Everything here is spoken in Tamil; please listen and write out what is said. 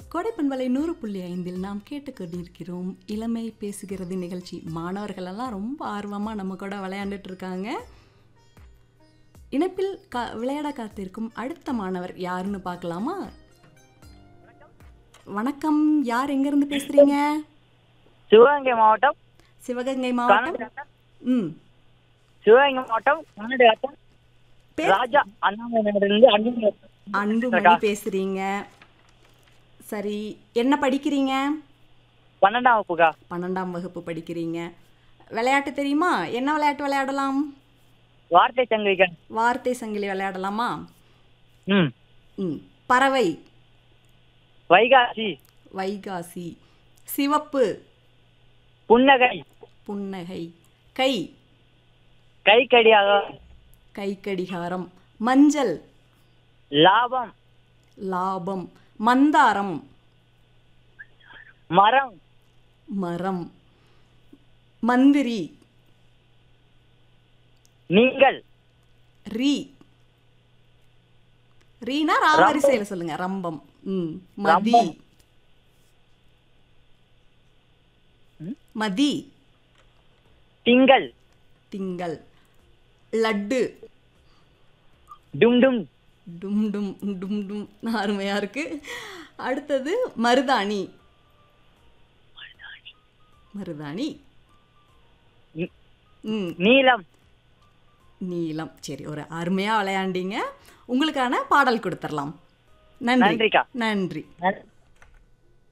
கொடைப்பண்பலை நூறு புள்ளி ஐந்தில் நாம் கேட்டுக்கொண்டிருக்கிறோம் இளமை பேசுகிறது நிகழ்ச்சி மாணவர்கள் எல்லாம் ரொம்ப ஆர்வமாக நம்ம கூட விளையாண்டுட்டு இருக்காங்க இணைப்பில் கா விளையாட காத்திருக்கும் அடுத்த மாணவர் யாருன்னு பார்க்கலாமா வணக்கம் யார் எங்கேருந்து பேசுறீங்க சிவகங்கை மாவட்டம் சிவகங்கை மாவட்டம் ம் சிவகங்கை மாவட்டம் கன்னட வட்டம் பேர் ராஜா அண்ணாமலையிலிருந்து அன்பு அன்புமணி பேசுறீங்க சரி என்ன படிக்கிறீங்க பன்னெண்டாம் வகுப்புக்கா பன்னெண்டாம் வகுப்பு படிக்கிறீங்க விளையாட்டு தெரியுமா என்ன விளையாட்டு விளையாடலாம் வார்த்தை சங்கிலிக்கா வார்த்தை சங்கிலி விளையாடலாமா ம் ம் பறவை வைகாசி வைகாசி சிவப்பு புன்னகை புன்னகை கை கை கடியாக கை கடிகாரம் மஞ்சள் லாபம் லாபம் மந்தாரம் மரம் மரம் மந்திரி நீங்கள் ரீ ரீனா ராவரிசையில் சொல்லுங்க ரம்பம் ம் மதி ரம்பம். மதி திங்கள் திங்கள் லட்டு டும் டும் டும் டும் டும் டும் அருமையா இருக்கு அடுத்தது மருதாணி மருதாணி நி- ம் நீலம் நீலம் சரி ஒரு அருமையா விளையாண்டீங்க உங்களுக்கான பாடல் கொடுத்துடலாம் நன்றி நன்றிக்கா. நன்றி நன்றி